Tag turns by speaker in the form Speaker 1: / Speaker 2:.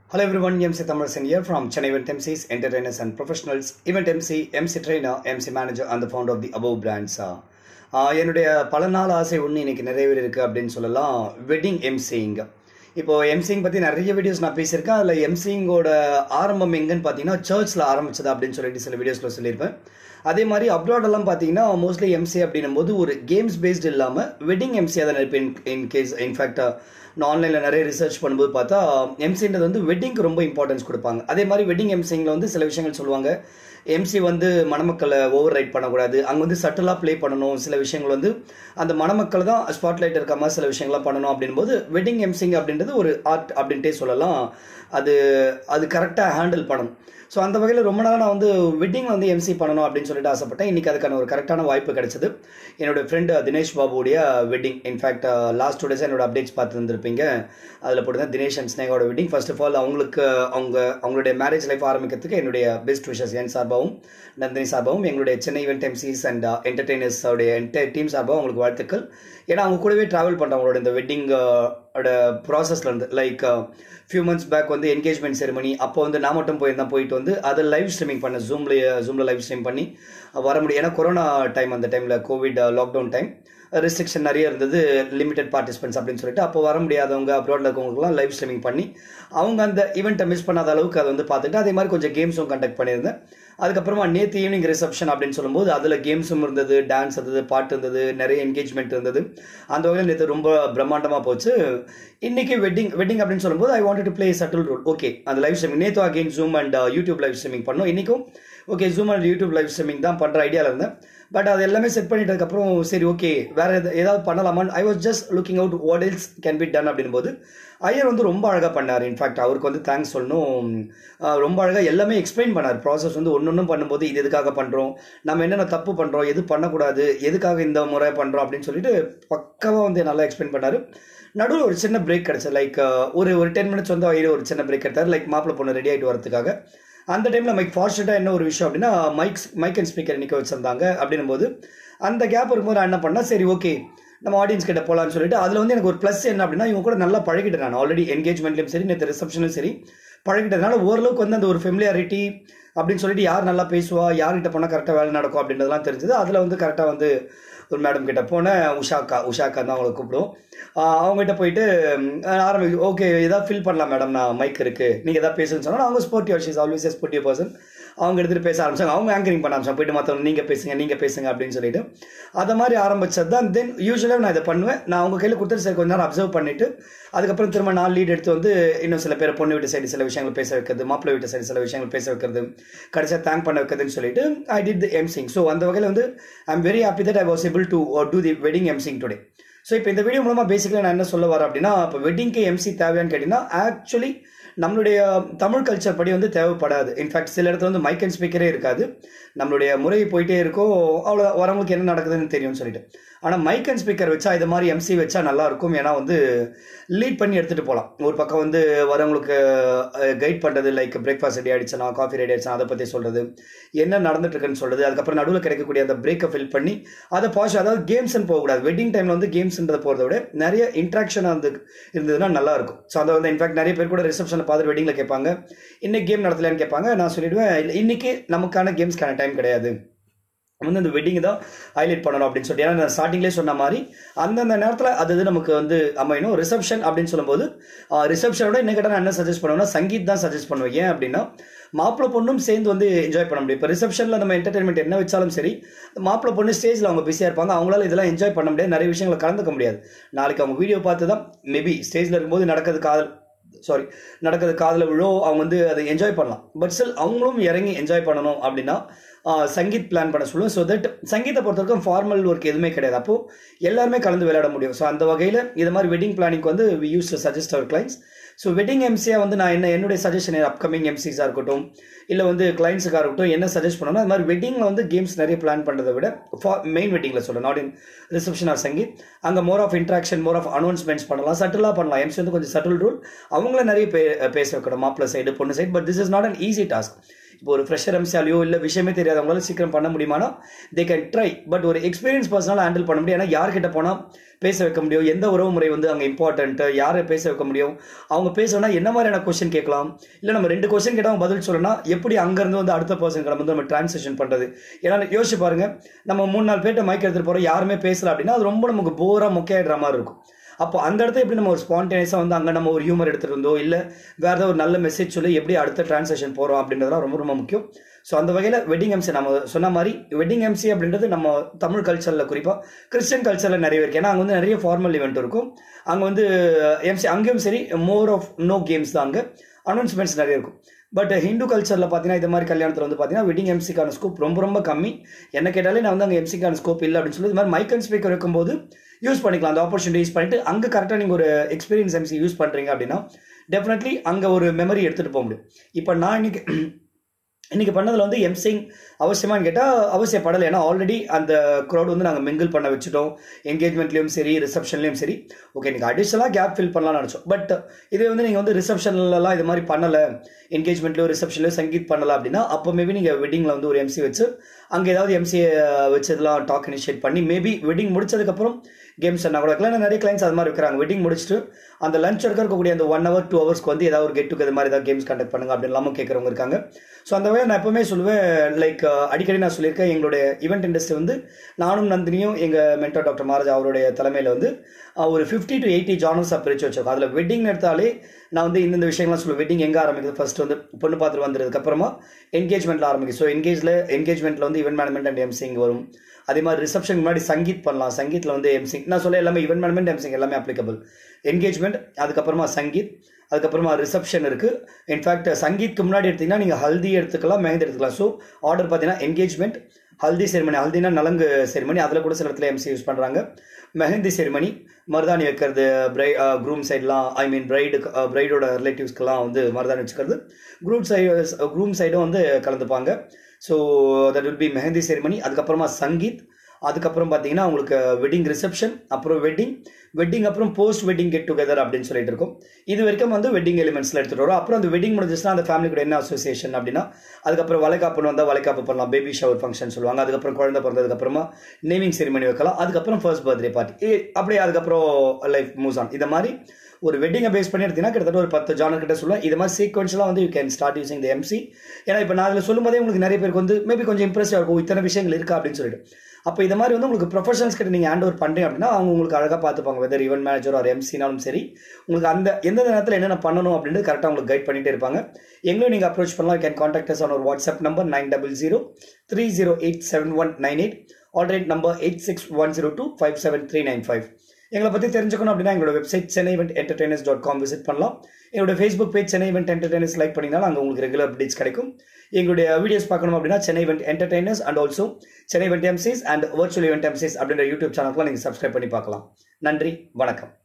Speaker 1: Hello everyone, MC Thamarasan here from Chennai Event MCs, Entertainers and Professionals, Event MC, MC Trainer, MC Manager and the founder of the above brands. ஆஹ் என்னுடைய பல நாள் ஆசை ஒன்று இன்னைக்கு நிறைவேறிருக்கு அப்படின்னு சொல்லலாம் wedding எம்சிங் இப்போ எம்சிங் பற்றி நிறைய வீடியோஸ் நான் பேசியிருக்கேன் அதில் எம்சிங்கோட ஆரம்பம் எங்கன்னு பார்த்தீங்கன்னா சர்ச்சில் ஆரம்பிச்சது அப்படின்னு சொல்லிட்டு சில வீடியோஸில் சொல்லியிருப்பேன் அதே மாதிரி அப்ராடெல்லாம் பார்த்தீங்கன்னா மோஸ்ட்லி எம்சி அப்படின்னும் போது ஒரு கேம்ஸ் பேஸ்டு இல்லாமல் வெட்டிங் எம்சி அதை இப்போ இன் கேஸ் இன்ஃபேக்ட் நான் ஆன்லைனில் நிறைய ரிசர்ச் பண்ணும்போது பார்த்தா எம்சின்றது வந்து வெட்டிங்க்கு ரொம்ப இம்பார்ட்டன்ஸ் கொடுப்பாங்க அதே மாதிரி வெட்டிங் எம்சிங்கில் வந்து சில விஷயங்கள் சொல்லுவாங்க எம்சி வந்து மணமக்களை ஓவர் ரைட் பண்ணக்கூடாது அங்கே வந்து சட்டலாக ப்ளே பண்ணணும் சில விஷயங்கள் வந்து அந்த மணமக்கள் தான் ஸ்பாட்லைட் இருக்க மாதிரி சில விஷயங்கள்லாம் பண்ணணும் அப்படின்போது வெட்டிங் எம்சிங் அப்படின்றது ஒரு ஆர்ட் அப்படின்ட்டே சொல்லலாம் அது அது கரெக்டாக ஹேண்டில் பண்ணணும் ஸோ அந்த வகையில் ரொம்ப நாளாக நான் வந்து வெட்டிங் வந்து எம்சி பண்ணணும் அப்படின்னு சொல்லிட்டு ஆசைப்பட்டேன் இன்றைக்கி அதுக்கான ஒரு கரெக்டான வாய்ப்பு கிடைச்சது என்னோட ஃப்ரெண்டு தினேஷ் பாபுடைய wedding in fact last two days என்னோட அப்டேட்ஸ் பார்த்து இருந்திருப்பீங்க அதில் போட்டு தினேஷ் அண்ட் ஸ்னேகோட வெட்டிங் ஃபர்ஸ்ட் ஆஃப் ஆல் அவங்களுக்கு அவங்க அவங்களுடைய மேரேஜ் லைஃப் ஆரம்பிக்கிறதுக்கு என்னுடைய பெஸ்ட் விஷஸ் என் சார்பாகவும் நந்தினி சார்பாகவும் எங்களுடைய Chennai event MCs and entertainers உடைய என்டையர் டீம் சார்பாகவும் அவங்களுக்கு வாழ்த்துக்கள் ஏன்னா அவங்க கூடவே ட்ராவல் பண்ணுறோம் அவங்களோட இந்த வெட்டிங் ப்ராசஸ்ல இருந்து லைக் ஃபியூ மந்த்ஸ் பேக் வந்து என்கேஜ்மெண்ட் செரிமனி அப்போ வந்து நான் மட்டும் போயிருந்தேன் போயிட்டு வந்து அதை லைவ் ஸ்ட்ரீமிங் பண்ண ஜூம்ல ஜூமில் லைவ் ஸ்ட்ரீம் பண்ணி வர முடியும் ஏன்னா கொரோனா டைம் அந்த டைமில் கோவிட் லாக்டவுன் டைம் ரெஸ்ட்ரிக்ஷன் நிறைய இருந்தது லிமிடெட் பார்ட்டிசிபென்ட்ஸ் அப்படின்னு சொல்லிட்டு அப்போ வர முடியாதவங்க அப்ராடில் இருக்கவங்களுக்குலாம் லைவ் ஸ்ட்ரீமிங் பண்ணி அவங்க அந்த ஈவெண்ட்டை மிஸ் பண்ணாத அளவுக்கு அதை வந்து பார்த்துட்டு அதே மாதிரி கொஞ்சம் கேம்ஸும் கண்டக்ட் பண்ணியிருந்தேன் அதுக்கப்புறமா நேற்று ஈவினிங் ரிசப்ஷன் அப்படின்னு சொல்லும்போது அதில் கேம்ஸும் இருந்தது டான்ஸ் இருந்தது பாட்டு இருந்தது நிறைய என்கேஜ்மெண்ட் இருந்தது அந்த வகையில் நேற்று ரொம்ப பிரம்மாண்டமாக போச்சு இன்னைக்கு வெட்டிங் வெட்டிங் அப்படின்னு சொல்லும்போது I want to play subtle role okay அந்த லைவ் ஸ்ட்ரீமிங் நேற்று again Zoom and YouTube live streaming பண்ணோம் இன்றைக்கும் okay Zoom and YouTube live streaming தான் பண்ணுற ஐடியாவில் இருந்தேன் பட் அது எல்லாமே செட் பண்ணிட்டதுக்கப்புறம் சரி ஓகே வேற ஏதாவது பண்ணலாமான்னு I was just looking out what else can be done அப்படின் போது ஐயர் வந்து ரொம்ப அழகாக பண்ணார் இன்ஃபேக்ட் அவருக்கு வந்து தேங்க்ஸ் சொல்லணும் ரொம்ப அழகாக எல்லாமே எக்ஸ்பிளைன் பண்ணார் ப்ராசஸ் வந்து ஒன்று ஒன்றும் பண்ணும்போது இது எதுக்காக பண்ணுறோம் நம்ம என்னென்ன தப்பு பண்ணுறோம் எது பண்ணக்கூடாது எதுக்காக இந்த முறை பண்ணுறோம் அப்படின்னு சொல்லிட்டு பக்கவாக வந்து நல்லா எக்ஸ்பிளைன் பண்ணார் நடுவில் ஒரு சின்ன பிரேக் கிடச்சி லைக் ஒரு ஒரு டென் மினிட்ஸ் வந்து ஐயர் ஒரு சின்ன பிரேக் எடுத்தார் லைக் மாப்பிள்ளை பொண்ணு ரெடி ஆகிட்டு வரதுக்காக அந்த டைமில் மைக் ஃபார்ச்சுனேட்டாக என்ன ஒரு விஷயம் அப்படின்னா மைக்ஸ் மைக் அண்ட் ஸ்பீக்கர் நிற்க வச்சிருந்தாங்க அப்படின்னும் போது அந்த கேப் இருக்கும்போது நான் என்ன பண்ணால் சரி ஓகே நம்ம ஆடியன்ஸ் கிட்ட போகலான்னு சொல்லிட்டு அதில் வந்து எனக்கு ஒரு ப்ளஸ் என்ன அப்படின்னா இவங்க கூட நல்லா பழகிட்டேன் நான் ஆல்ரெடி என்கேஜ்மெண்ட்லையும் சரி நேற்று ரிசப்ஷனும் சரி பழகிட்டதுனால ஓரளவுக்கு வந்து அந்த ஒரு ஃபெமிலியாரிட்டி அப்படின்னு சொல்லிட்டு யார் நல்லா பேசுவா யார்கிட்ட போனால் கரெக்டாக வேலை நடக்கும் அப்படின்றதெல்லாம் தெரிஞ்சது அதில் வந்து கரெக்டாக வந்து ஒரு மேடம் கிட்ட போனேன் உஷாக்கா உஷாக்கா தான் அவங்களை கூப்பிடுவோம் அவங்ககிட்ட போயிட்டு ஆரம்பி ஓகே எதாவது ஃபில் பண்ணலாம் மேடம் நான் மைக் இருக்குது நீங்கள் எதாவது பேசுன்னு சொன்னால் அவங்க sportive she's always a sportive person அவங்க எடுத்துகிட்டு பேச ஆரம்பிச்சாங்க அவங்க ஆங்கரிங் பண்ண ஆரம்பிச்சாங்க போயிட்டு மற்றவங்க நீங்கள் பேசுங்க நீங்கள் பேசுங்க அப்படின்னு சொல்லிட்டு அதை மாதிரி ஆரம்பிச்சது தான் தென் யூஸ்வலாக நான் இதை பண்ணுவேன் நான் அவங்க கையில் கொடுத்துட்டு சரி கொஞ்ச நேரம் அப்சர்வ் பண்ணிவிட்டு அதுக்கப்புறம் திரும்ப நான் லீட் எடுத்து வந்து இன்னும் சில பேர் பொண்ணு வீட்டு சைடு சில விஷயங்கள் பேச வைக்கிறது மாப்பிள்ளை வீட்டு சைடு சில விஷயங்கள் பேச வைக்கிறது கடைசியாக தேங்க் பண்ண வைக்கிறதுன்னு சொல்லிட்டு ஐ டிட் தி எம்சிங் ஸோ அந்த வகையில் வந்து I am very happy that I was able to do the wedding MCing today so இப்போ இந்த வீடியோ மூலமாக பேசிக்கலாக நான் என்ன சொல்ல வரேன் அப்படின்னா இப்போ வெட்டிங்க்கு எம்சி தேவையான்னு கேட்டிங்கன்னா ஆக்சுவலி நம்மளுடைய தமிழ் கல்ச்சர் படி வந்து தேவைப்படாது இன்ஃபேக்ட் சில இடத்துல வந்து மைக் அண்ட் ஸ்பீக்கரே இருக்காது நம்மளுடைய முறை போயிட்டே இருக்கோ அவ்வளோ வரவங்களுக்கு என்ன நடக்குதுன்னு தெரியும்னு சொல்லிட்டு ஆனால் மைக் அண்ட் ஸ்பீக்கர் வச்சா இது மாதிரி எம்சி வச்சா நல்லா இருக்கும் ஏன்னா வந்து லீட் பண்ணி எடுத்துகிட்டு போகலாம் ஒரு பக்கம் வந்து வரவங்களுக்கு கைட் பண்ணுறது லைக் பிரேக்ஃபாஸ்ட் ரெடி ஆகிடுச்சுனா காஃபி ரெடி ஆகிடுச்சுனா அதை பற்றி சொல்கிறது என்ன நடந்துட்டு இருக்குன்னு சொல்கிறது அதுக்கப்புறம் நடுவில் கிடைக்கக்கூடிய அந்த பிரேக்கை ஃபில் பண்ணி அதை பாஸ் அதாவது கேம்ஸ்ன்னு போகக்கூடாது வெட்டிங் டைமில் வந்து கேம்ஸ்ன்றதை போகிறத விட நிறைய இன்ட்ராக்ஷன் வந்து இருந்ததுன்னா நல்லா இருக்கும் ஸோ அதை வந்து இன்ஃபேக்ட் நிறைய பேர் கூட ரிசப்ஷனில் பார்த்துட்டு வெட்டிங்கில் கேட்பாங்க இன்னைக்கு கேம் நடத்தலையான்னு கேட்பாங்க நான் சொல்லிடுவேன் இன்னைக்கு நமக்கான கேம்ஸ்க்கான டைம் கிடையாது வந்து அந்த வெட்டிங் தான் ஹைலைட் பண்ணணும் அப்படின்னு சொல்லிட்டு ஏன்னா நான் ஸ்டார்டிங்லேயே சொன்ன மாதிரி அந்தந்த நேரத்தில் அது இது நமக்கு வந்து அமையணும் ரிசப்ஷன் அப்படின்னு சொல்லும்போது ரிசப்ஷனோட என்ன கேட்டால் நான் என்ன சஜஸ்ட் பண்ணுவேன்னா சங்கீத் தான் சஜஸ்ட் பண்ணுவேன் ஏன் அப்படின்னா மாப்பிள்ளை பொண்ணும் சேர்ந்து வந்து என்ஜாய் பண்ண முடியும் இப்போ ரிசப்ஷனில் நம்ம என்டர்டைன்மெண்ட் என்ன வச்சாலும் சரி மாப்பிள்ளை பொண்ணு ஸ்டேஜில் அவங்க பிஸியாக இருப்பாங்க அவங்களால இதெல்லாம் என்ஜாய் பண்ண முடியாது நிறைய விஷயங்களை கலந்துக்க முடியாது நாளைக்கு அவங்க வீடியோ பார்த்து தான் மேபி ஸ்டேஜில் இருக்கும்போது நடக்கிறது காதல் சாரி நடக்கிறது காதில் விழோ அவங்க வந்து அதை என்ஜாய் பண்ணலாம் பட் ஸ்டில் அவங்களும் இறங்கி என்ஜாய் பண்ணணும் அப்படின்னா சங்கீத் பிளான் பண்ண சொல்லுவோம் ஸோ தட் சங்கீத்தை பொறுத்த வரைக்கும் ஃபார்மல் ஒர்க் எதுவுமே கிடையாது அப்போது எல்லாருமே கலந்து விளையாட முடியும் ஸோ அந்த வகையில் இது மாதிரி வெட்டிங் பிளானிங் வந்து we use to suggest our clients so wedding எம்சியாக வந்து நான் என்ன என்னுடைய சஜஷன் அப்கமிங் எம்சிஸாக இருக்கட்டும் இல்லை வந்து கிளைண்ட்ஸுக்காக இருக்கட்டும் என்ன சஜஸ்ட் பண்ணணும் அது மாதிரி வெட்டிங்கில் வந்து கேம்ஸ் நிறைய பிளான் பண்ணுறதை விட மெயின் வெட்டிங்கில் சொல்கிறேன் not in reception or sangeet அங்கே more of interaction more of announcements பண்ணலாம் சட்டிலாக பண்ணலாம் எம்சி வந்து கொஞ்சம் சட்டில் ரூல் அவங்கள நிறைய பே பேச வைக்கணும் மாப்பிள்ள சைடு பொண்ணு side but this is not an easy task இப்போ ஒரு ஃப்ரெஷர் எம்சியாலையோ இல்லை விஷயமே தெரியாதவங்களால சீக்கிரம் பண்ண முடியுமானா தே கேன் ட்ரை பட் ஒரு எக்ஸ்பீரியன்ஸ் பர்சனால ஹேண்டில் பண்ண முடியும் ஏன்னா யார்கிட்ட போனால் பேச வைக்க முடியும் எந்த உறவு முறை வந்து அங்கே இம்பார்ட்டன்ட்டு யாரை பேச வைக்க முடியும் அவங்க பேசணும்னா என்ன மாதிரியான கொஸ்டின் கேட்கலாம் இல்லை நம்ம ரெண்டு கொஸ்டின் கேட்டால் அவங்க பதில் சொல்லணும்னா எப்படி அங்கேருந்து வந்து அடுத்த பர்சன் வந்து நம்ம டிரான்ஸ்லேஷன் பண்ணுறது ஏன்னா யோசிச்சு பாருங்க நம்ம மூணு நாலு பேர்ட்ட மைக் எடுத்துகிட்டு போகிறோம் யாருமே பேசல அப்படின்னா அது ரொம்ப நமக்கு போராக மொக்கையாடுற மாதிரி இருக்கும் அப்போ அந்த இடத்த எப்படி நம்ம ஒரு ஸ்பான்டேனியஸாக வந்து அங்கே நம்ம ஒரு ஹியூமர் எடுத்துகிட்டு இருந்தோ இல்லை வேறு ஏதாவது ஒரு நல்ல மெசேஜ் சொல்லி எப்படி அடுத்த டிரான்ஸ்லேஷன் போகிறோம் அப்படின்றதுலாம் ரொம்ப ரொம்ப முக்கியம் ஸோ அந்த வகையில் வெட்டிங் எம்சி நம்ம சொன்ன மாதிரி வெட்டிங் எம்சி அப்படின்றது நம்ம தமிழ் கல்ச்சரில் குறிப்பாக கிறிஸ்டியன் கல்ச்சரில் நிறைய இருக்கு ஏன்னா அங்கே வந்து நிறைய ஃபார்மல் ஈவெண்ட் இருக்கும் அங்கே வந்து எம்சி அங்கேயும் சரி மோர் ஆஃப் நோ கேம்ஸ் தான் அங்கே அனௌன்ஸ்மெண்ட்ஸ் நிறைய இருக்கும் பட் ஹிந்து கல்ச்சரில் பார்த்தீங்கன்னா இந்த மாதிரி கல்யாணத்தில் வந்து பார்த்தீங்கன்னா வெட்டிங் எம்சிக்கான ஸ்கோப் ரொம்ப ரொம்ப கம்மி என்ன கேட்டாலே நான் வந்து அங்கே எம்சிக்கான ஸ்கோப் இல்லை அப்படின்னு சொல்லி இது மாதிரி மைக் அண்ட் ஸ்பீக்கர் இருக்கும்போது யூஸ் பண்ணிக்கலாம் அந்த ஆப்பர்ச்சுனிட்டி யூஸ் பண்ணிட்டு அங்கே கரெக்டாக நீங்கள் ஒரு எக்ஸ்பீரியன்ஸ் எம்சி யூஸ் பண்ணுறீங்க அப்படின்னா டெஃபினெட்லி அங்கே ஒரு மெமரி எடுத்துகிட்டு போக முடியும் இப்போ நான் இன்னைக்கு இன்றைக்கி பண்ணதில் வந்து எம்சிங் அவசியமானு கேட்டால் அவசியப்படலை ஏன்னா ஆல்ரெடி அந்த க்ரௌட் வந்து நாங்கள் மிங்கிள் பண்ண வச்சுட்டோம் என்கேஜ்மெண்ட்லேயும் சரி ரிசப்ஷன்லேயும் சரி ஓகே நீங்கள் அடிஷ்னலாக கேப் ஃபில் பண்ணலாம்னு நினச்சோம் பட் இதே வந்து நீங்கள் வந்து ரிசப்ஷன்லலாம் இது மாதிரி பண்ணலை என்கேஜ்மெண்ட்லையோ ரிசப்ஷன்லையோ சங்கீத் பண்ணலை அப்படின்னா அப்போ மேபி நீங்கள் வெட்டிங்கில் வந்து ஒரு எம்சி வச்சு அங்கே ஏதாவது எம்சி வச்சதெல்லாம் டாக் இனிஷியேட் பண்ணி மேபி வெட்டிங் முடிச்சதுக்கப்புறம் கேம்ஸ் என்ன கூட வைக்கலாம் நிறைய கிளைண்ட்ஸ் அது மாதிரி வைக்கிறாங்க வெட்டிங் முடிச்சுட்டு அந்த லஞ்ச் எடுக்க இருக்கக்கூடிய அந்த ஒன் ஹவர் டூ ஹவர்ஸ்க்கு வந்து ஏதாவது ஒரு கெட் டுகெதர் மாதிரி ஏதாவது கேம்ஸ் கண்டக்ட் பண்ணுங்க அப்படின்னு இல்லாமல் கேட்குறவங்க இருக்காங்க ஸோ அந்த வகையில் நான் எப்பவுமே சொல்லுவேன் லைக் அடிக்கடி நான் சொல்லியிருக்கேன் எங்களுடைய ஈவெண்ட் இண்டஸ்ட்ரி வந்து நானும் நந்தினியும் எங்கள் மென்டர் டாக்டர் மகாராஜா அவருடைய தலைமையில் வந்து ஒரு ஃபிஃப்டி டு எயிட்டி ஜானல்ஸாக பிரித்து வச்சிருக்கோம் அதில் வெட்டிங் எடுத்தாலே நான் வந்து இந்த விஷயங்கள்லாம் சொல்லுவேன் வெட்டிங் எங்கே ஆரம்பிக்குது ஃபர்ஸ்ட் வந்து பொண்ணு பார்த்துட்டு வந்ததுக்கப்புறமா என்கேஜ்மெண்ட்டில் ஆரம்பிக்கும் ஸோ என்கேஜில் என்கேஜ்மெண்ட்டில் வந்து ஈவெண்ட் மேனேஜ்மெண்ட் அண்ட் எம்சிங் வரும் அதே மாதிரி ரிசப்ஷன் முன்னாடி சங்கீத் பண்ணலாம் சங்கீத்தில் வந்து எம்சிங் நான் சொல்ல எல்லாமே ஈவெண்ட் மேனேஜ்மெண்ட் எம்சிங் எல்லாமே அப்ளிகபிள் என்கேஜ்மெண்ட் அதுக்கப்புறமா சங்கீத் அதுக்கப்புறமா ரிசப்ஷன் இருக்குது இன்ஃபேக்ட் சங்கீத்க்கு முன்னாடி எடுத்திங்கன்னா நீங்கள் ஹல்தி எடுத்துக்கலாம் மெஹந்தி எடுத்துக்கலாம் ஸோ ஆர்டர் பார்த்தீங்கன்னா என்கேஜ்மெண்ட் ஹல்தி செரிமனி ஹல்தினா நலங்கு செரிமனி அதில் கூட சில இடத்துல எம்சி யூஸ் பண்ணுறாங்க மெஹந்தி செரிமனி மருதாணி வைக்கிறது பிரை க்ரூம் சைட்லாம் ஐ மீன் பிரைடு பிரைடோட ரிலேட்டிவ்ஸ்க்கெல்லாம் வந்து மருதாணி வச்சுக்கிறது குரூப் சைடு க்ரூம் சைடும் வந்து கலந்துப்பாங்க so that will be mehndi ceremony அதுக்கப்புறமா சங்கீத் அதுக்கப்புறம் பார்த்தீங்கன்னா உங்களுக்கு வெட்டிங் ரிசப்ஷன் அப்புறம் வெட்டிங் வெட்டிங் அப்புறம் போஸ்ட் வெட்டிங் கெட் டுகெதர் அப்படின்னு சொல்லிட்டு இருக்கும் இது வரைக்கும் வந்து வெட்டிங் எலிமெண்ட்ஸில் எடுத்துகிட்டு வரும் அப்புறம் அந்த வெட்டிங் முடிஞ்சிச்சுன்னா அந்த ஃபேமிலி கூட என்ன அசோசியேஷன் அப்படின்னா அதுக்கப்புறம் வளைகாப்புன்னு வந்தால் வளைகாப்பு பண்ணலாம் பேபி ஷவர் ஃபங்க்ஷன் சொல்லுவாங்க அதுக்கப்புறம் குழந்தை பிறந்ததுக்கப்புறமா நேமிங் செரிமனி வைக்கலாம் அதுக்கப்புறம் ஃபர்ஸ்ட் பர்த்டே பார்ட்டி அப்படியே அதுக்கப்புறம் லைஃப் மூவ்ஸ் ஆன் இந்த மாதிரி ஒரு வெட்டிங்கை பேஸ் பண்ணி எடுத்தீங்கன்னா கிட்டத்தட்ட ஒரு பத்து ஜானர் கிட்ட சொல்லுவேன் இது மாதிரி சீக்வன்ஸ்லாம் வந்து you can start using the MC ஏன்னா இப்போ நான் அதில் சொல்லும் போதே உங்களுக்கு நிறைய பேருக்கு வந்து மேபி கொஞ்சம் இம்ப்ரெஸ்ஸாக இருக்கும் இத்தனை விஷயங்கள் இருக்கா அப்படின்னு சொல்லிட்டு அப்போ இது மாதிரி வந்து உங்களுக்கு ப்ரொஃபஷனல்ஸ் கிட்ட நீங்கள் ஹேண்ட் ஓவர் பண்ணுறீங்க அப்படின்னா அவங்க உங்களுக்கு அழகாக பார்த்துப்பாங்க வெதர் ஈவென்ட் மேனேஜர் ஒரு எம்சினாலும் சரி உங்களுக்கு அந்த எந்த நேரத்தில் என்னென்ன பண்ணணும் அப்படின்னு கரெக்டாக உங்களுக்கு கைட் பண்ணிட்டே இருப்பாங்க எங்களையும் நீங்கள் அப்ரோச் பண்ணலாம் கேன் கான்டாக்ட் அஸ் ஆன் ஒரு WhatsApp number nine double zero three zero eight seven one nine eight already number eight six one zero two five seven three nine five எங்களை பற்றி தெரிஞ்சுக்கணும் அப்படின்னா எங்களோட website Chennai event entertainers dot com visit பண்ணலாம் எங்களோட Facebook page Chennai event entertainers like பண்ணிங்கன்னா அங்கே உங்களுக்கு ரெகுலர் அப்டேட்ஸ் கிடைக்கும் எங்களுடைய வீடியோஸ் பார்க்கணும் அப்படின்னா Chennai event entertainers and also Chennai event MCs and virtual event MCs அப்படின்ற யூடியூப் சேனலுக்குலாம் நீங்கள் சப்ஸ்கிரைப் பண்ணி பார்க்கலாம் நன்றி வணக்கம்